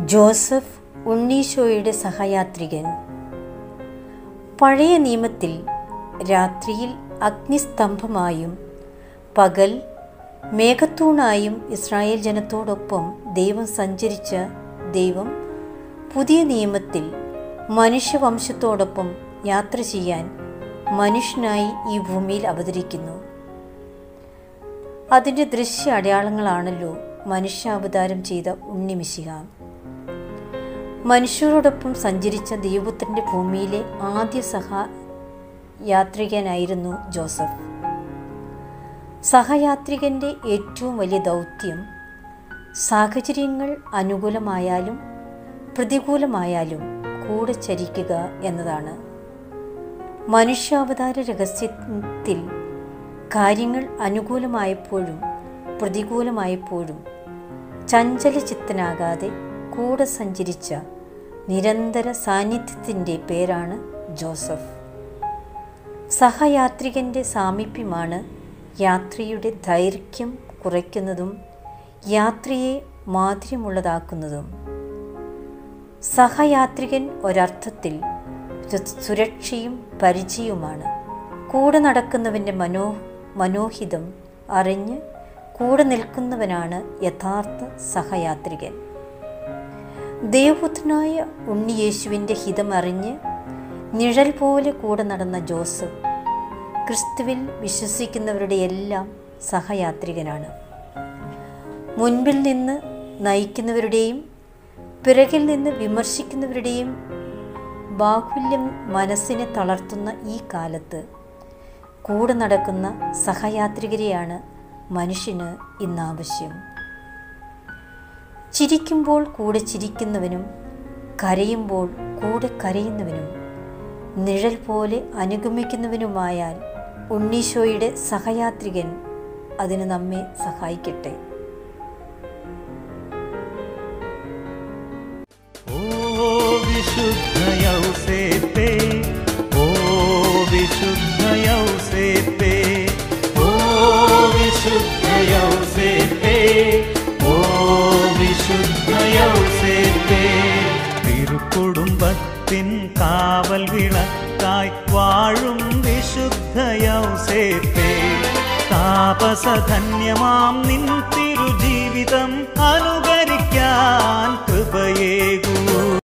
Joseph ഉണ്ണീശോയുടെ സഹയാത്രികൻ പഴയ നിയമത്തിൽ രാത്രിയിൽ അഗ്നിസ്തംഭമായും പകൽ മേഘത്തൂണായും ഇസ്രായേൽ ജനത്തോടൊപ്പം ദൈവം സഞ്ചരിച്ച ദൈവം പുതിയ നിയമത്തിൽ മനുഷ്യവംശത്തോടൊപ്പം യാത്ര ചെയ്യാൻ മനുഷ്യനായി ഈ ഭൂമിയിൽ അവതരിക്കുന്നു അതിൻ്റെ ദൃശ്യ അടയാളങ്ങളാണല്ലോ മനുഷ്യാവതാരം ചെയ്ത ഉണ്ണിമിശിഹ മനുഷ്യരോടൊപ്പം സഞ്ചരിച്ച ദൈവപുത്രൻ്റെ ഭൂമിയിലെ ആദ്യ സഹ യാത്രികനായിരുന്നു ജോസഫ് സഹയാത്രികൻ്റെ ഏറ്റവും വലിയ ദൗത്യം സാഹചര്യങ്ങൾ അനുകൂലമായാലും പ്രതികൂലമായാലും കൂടെ ചരിക്കുക എന്നതാണ് മനുഷ്യാവതാര രഹസ്യത്തിൽ കാര്യങ്ങൾ അനുകൂലമായപ്പോഴും പ്രതികൂലമായപ്പോഴും ചഞ്ചലചിത്തനാകാതെ കൂടെ സഞ്ചരിച്ച നിരന്തര സാന്നിധ്യത്തിൻ്റെ പേരാണ് ജോസഫ് സഹയാത്രികൻ്റെ സാമീപ്യമാണ് യാത്രയുടെ ദൈർഘ്യം കുറയ്ക്കുന്നതും യാത്രയെ മാധുര്യമുള്ളതാക്കുന്നതും സഹയാത്രികൻ ഒരർത്ഥത്തിൽ സുരക്ഷയും പരിചയവുമാണ് കൂടെ നടക്കുന്നവൻ്റെ മനോ മനോഹിതം അറിഞ്ഞ് കൂടെ നിൽക്കുന്നവനാണ് യഥാർത്ഥ സഹയാത്രികൻ ദേവപുത്രനായ ഉണ്ണിയേശുവിൻ്റെ ഹിതം അറിഞ്ഞ് നിഴൽ പോലെ കൂടെ നടന്ന ജോസഫ് ക്രിസ്തുവിൽ വിശ്വസിക്കുന്നവരുടെ എല്ലാം സഹയാത്രികനാണ് മുൻപിൽ നിന്ന് നയിക്കുന്നവരുടെയും പിറകിൽ നിന്ന് വിമർശിക്കുന്നവരുടെയും ബാഹുല്യം മനസ്സിനെ തളർത്തുന്ന ഈ കാലത്ത് കൂടെ നടക്കുന്ന സഹയാത്രികരെയാണ് മനുഷ്യന് ഇന്നാവശ്യം ചിരിക്കുമ്പോൾ കൂടെ ചിരിക്കുന്നവനും കരയുമ്പോൾ കൂടെ കരയുന്നവനും നിഴൽ പോലെ അനുഗമിക്കുന്നവനുമായാൽ ഉണ്ണീശോയുടെ സഹയാത്രികൻ അതിന് നമ്മെ സഹായിക്കട്ടെ ഓ വിശുദ്ധയൗസേപ്പേ ഓ വിശുദ്ധയൗസേപ്പേ ഓ വിശുദ്ധയൗസേപ്പേ ഓ വിശുദ്ധയൗസേപ്പേ തിരുക്കുടുംബത്തിൻ കാവൽ വിളക്കായി വാഴും വിശുദ്ധയൗസേപ്പേ താപസധന്യമാം നിൻ തിരുജീവിതം അനുകരിക്കാൻ കൃപയേകൂ